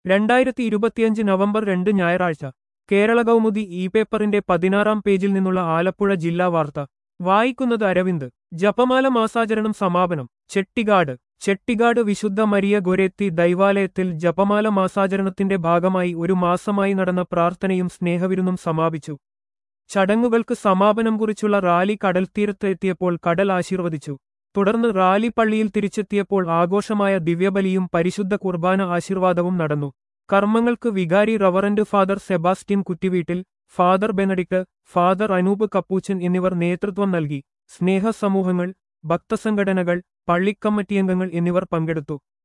രണ്ടായിരത്തി ഇരുപത്തിയഞ്ച് നവംബർ രണ്ട് ഞായറാഴ്ച കേരള കൗമുദി ഇ പേപ്പറിന്റെ പതിനാറാം പേജിൽ നിന്നുള്ള ആലപ്പുഴ ജില്ലാ വാർത്ത വായിക്കുന്നത് അരവിന്ദ് ജപമാല മാസാചരണം സമാപനം ചെട്ടികാട് ചെട്ടികാട് വിശുദ്ധ മരിയ ഗൊരെത്തി ദൈവാലയത്തിൽ ജപമാല മാസാചരണത്തിന്റെ ഭാഗമായി ഒരു മാസമായി നടന്ന പ്രാർത്ഥനയും സ്നേഹവിരുന്നും സമാപിച്ചു ചടങ്ങുകൾക്ക് സമാപനം കുറിച്ചുള്ള റാലി കടൽത്തീരത്ത് എത്തിയപ്പോൾ കടൽ ആശീർവദിച്ചു തുടർന്ന് റാലി പള്ളിയിൽ തിരിച്ചെത്തിയപ്പോൾ ആഘോഷമായ ദിവ്യബലിയും പരിശുദ്ധ കുർബാന ആശീർവാദവും നടന്നു കർമ്മങ്ങൾക്ക് വികാരി reverend father Sebastian Kuttiveettil father Benedict father Anoop Capuchin എന്നിവർ നേതൃത്വം നൽകി സ്നേഹസമൂഹങ്ങൾ ഭക്തസംഘടനകൾ പള്ളിക്കമ്മിറ്റിയംഗങ്ങൾ എന്നിവർ പങ്കെടുത്തു